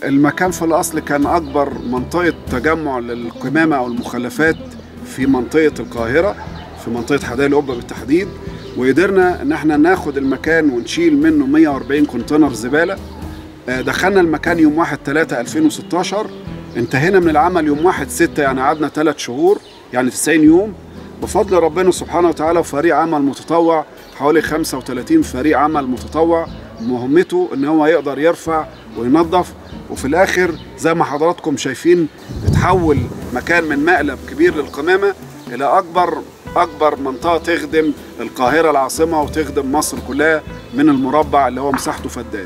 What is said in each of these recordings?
المكان في الأصل كان أكبر منطقة تجمع للقمامة أو المخلفات في منطقة القاهرة في منطقة حدائق القبة بالتحديد وقدرنا إن احنا ناخد المكان ونشيل منه 140 كونتينر زبالة آه، دخلنا المكان يوم 1 3 2016 انتهينا من العمل يوم 1 6 يعني قعدنا 3 شهور يعني 90 يوم بفضل ربنا سبحانه وتعالى وفريق عمل متطوع حوالي 35 فريق عمل متطوع مهمته ان هو يقدر يرفع وينظف وفي الاخر زي ما حضراتكم شايفين اتحول مكان من مقلب كبير للقمامه الى اكبر اكبر منطقه تخدم القاهره العاصمه وتخدم مصر كلها من المربع اللي هو مساحته فدان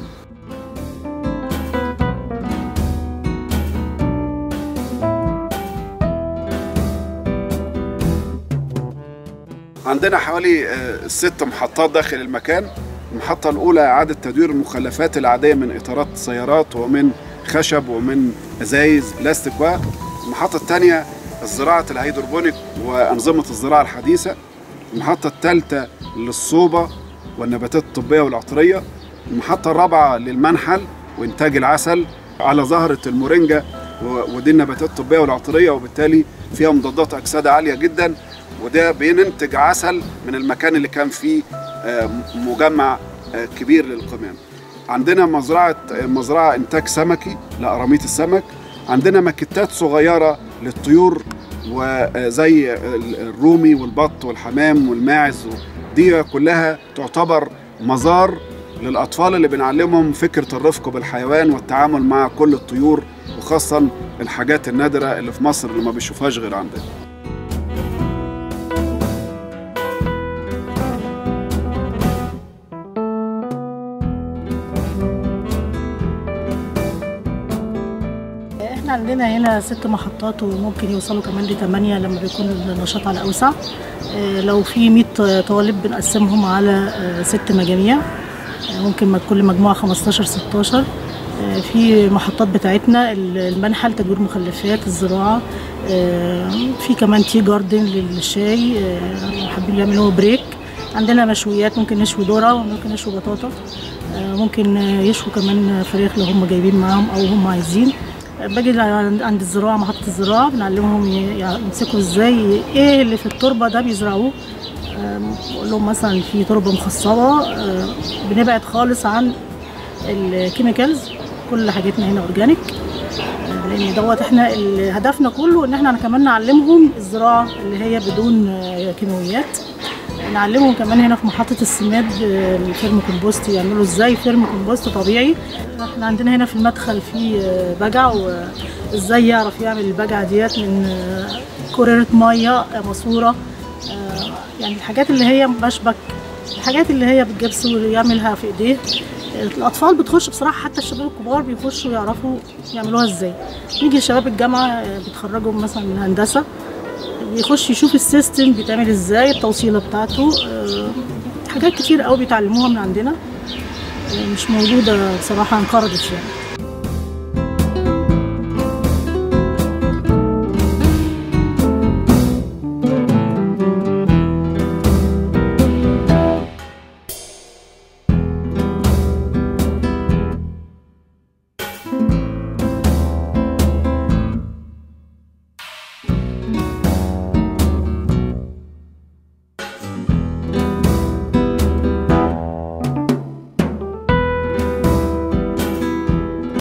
عندنا حوالي آه، ست محطات داخل المكان المحطة الأولى إعادة تدوير المخلفات العادية من إطارات السيارات ومن خشب ومن أزايز بلاستيك المحطة الثانية الزراعة الهيدروبونيك وأنظمة الزراعة الحديثة المحطة الثالثة للصوبة والنباتات الطبية والعطرية المحطة الرابعة للمنحل وإنتاج العسل على زهرة المورينجا و- ودي النباتات الطبية والعطرية وبالتالي فيها مضادات أكسدة عالية جدا وده بينتج عسل من المكان اللي كان فيه آه، مجمع آه، كبير للقمام عندنا مزرعة آه، مزرعة إنتاج سمكي لقراميط السمك عندنا ماكيتات صغيرة للطيور وزي الرومي والبط والحمام والماعز دي كلها تعتبر مزار للأطفال اللي بنعلمهم فكرة الرفق بالحيوان والتعامل مع كل الطيور وخاصة الحاجات النادرة اللي في مصر اللي ما بيشوفهاش غير عندنا احنا عندنا هنا ست محطات وممكن يوصلوا كمان لثمانية لما بيكون النشاط على أوسع اه، لو في 100 طالب بنقسمهم على اه، ست مجاميع اه، ممكن ما كل مجموعة 15 16 اه، في محطات بتاعتنا ال- المنحل تدوير مخلفات الزراعة اه، في كمان تي جاردن للشاي اه، لو حابين يعملوا بريك عندنا مشويات ممكن نشوي ذرة وممكن نشوي بطاطا اه، ممكن اه، يشووا كمان فراخ لو هم جايبين معاهم أو هم عايزين باجي عند عند الزراعه محطه الزراعه بنعلمهم ي- يمسكوا ازاي ايه اللي في التربه ده بيزرعوه آم، بقول لهم مثلا في تربه مخصبه آه، بنبعد خالص عن الكيميكالز كل حاجتنا هنا اورجانيك آه، لان دوت احنا ال- هدفنا كله ان احنا كمان نعلمهم الزراعه اللي هي بدون آه، كيماويات نعلمهم كمان هنا في محطة السماد آه، الفيرم كومبوست يعملوا ازاي فيرم كومبوست طبيعي احنا عندنا هنا في المدخل في آه، بجع وازاي يعرف يعمل البجعة ديت من آه، كوريرة مية آه، ماسورة آه، يعني الحاجات اللي هي مشبك الحاجات اللي هي بتجيب سور يعملها في ايديه الاطفال بتخش بصراحه حتى الشباب الكبار بيخشوا يعرفوا يعملوها ازاي نيجي شباب الجامعه آه، بيتخرجوا مثلا من هندسه بيخش يشوف السيستم بيتعمل ازاي التوصيله بتاعته آه، حاجات كتير قوي بيتعلموها من عندنا آه، مش موجوده بصراحه انقرضت يعني